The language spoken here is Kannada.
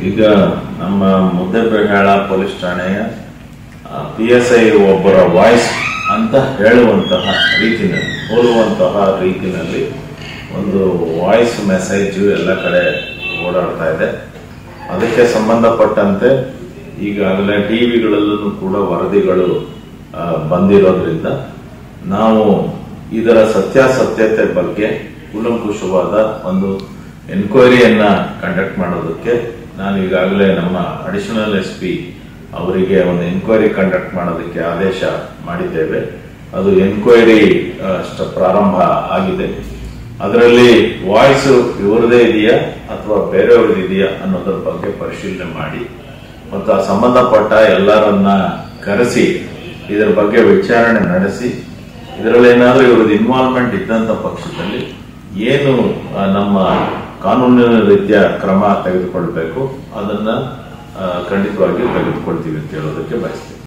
ಈಗ ನಮ್ಮ ಮುದ್ದೆಬೇಗಾಳ ಪೊಲೀಸ್ ಠಾಣೆಯ ಪಿ ಎಸ್ ಐ ಒಬ್ಬರ ವಾಯ್ಸ್ ಅಂತ ಹೇಳುವಂತಹ ರೀತಿನಲ್ಲಿ ಹೋಲುವಂತಹ ರೀತಿನಲ್ಲಿ ಒಂದು ವಾಯ್ಸ್ ಮೆಸೇಜ್ ಎಲ್ಲ ಕಡೆ ಓಡಾಡ್ತಾ ಇದೆ ಅದಕ್ಕೆ ಸಂಬಂಧಪಟ್ಟಂತೆ ಈಗಾಗಲೇ ಟಿವಿಗಳಲ್ಲೂ ಕೂಡ ವರದಿಗಳು ಆ, ಬಂದಿರೋದ್ರಿಂದ ನಾವು ಇದರ ಸತ್ಯಾಸತ್ಯತೆ ಬಗ್ಗೆ ಕೂಲಂಕುಷವಾದ ಒಂದು ಎನ್ಕ್ವೈರಿಯನ್ನ ಕಂಡಕ್ಟ್ ಮಾಡೋದಕ್ಕೆ ನಾನು ಈಗಾಗಲೇ ನಮ್ಮ ಅಡಿಷನಲ್ ಎಸ್ ಪಿ ಅವರಿಗೆ ಒಂದು ಎನ್ಕ್ವೈರಿ ಕಂಡಕ್ಟ್ ಮಾಡೋದಕ್ಕೆ ಆದೇಶ ಮಾಡಿದ್ದೇವೆ ಅದು ಎನ್ಕ್ವೈರಿ ಅಷ್ಟ ಪ್ರಾರಂಭ ಆಗಿದೆ ಅದರಲ್ಲಿ ವಾಯ್ಸ್ ಇವರದೇ ಇದೆಯಾ ಅಥವಾ ಬೇರೆಯವ್ರದ್ದು ಇದೆಯಾ ಅನ್ನೋದ್ರ ಬಗ್ಗೆ ಪರಿಶೀಲನೆ ಮಾಡಿ ಮತ್ತು ಆ ಸಂಬಂಧಪಟ್ಟ ಎಲ್ಲರನ್ನ ಕರೆಸಿ ಇದರ ಬಗ್ಗೆ ವಿಚಾರಣೆ ನಡೆಸಿ ಇದರಲ್ಲಿ ಏನಾದರೂ ಇವ್ರದ್ದು ಇನ್ವಾಲ್ವ್ಮೆಂಟ್ ಇದ್ದಂತ ಪಕ್ಷದಲ್ಲಿ ಏನು ಆ, ನಮ್ಮ ಕಾನೂನಿನ ರೀತಿಯ ಕ್ರಮ ತೆಗೆದುಕೊಳ್ಬೇಕು ಅದನ್ನ ಆ, ಖಂಡಿತವಾಗಿಯೂ ತೆಗೆದುಕೊಳ್ತೀವಿ ಅಂತ ಹೇಳೋದಕ್ಕೆ ಬಯಸ್ತೀನಿ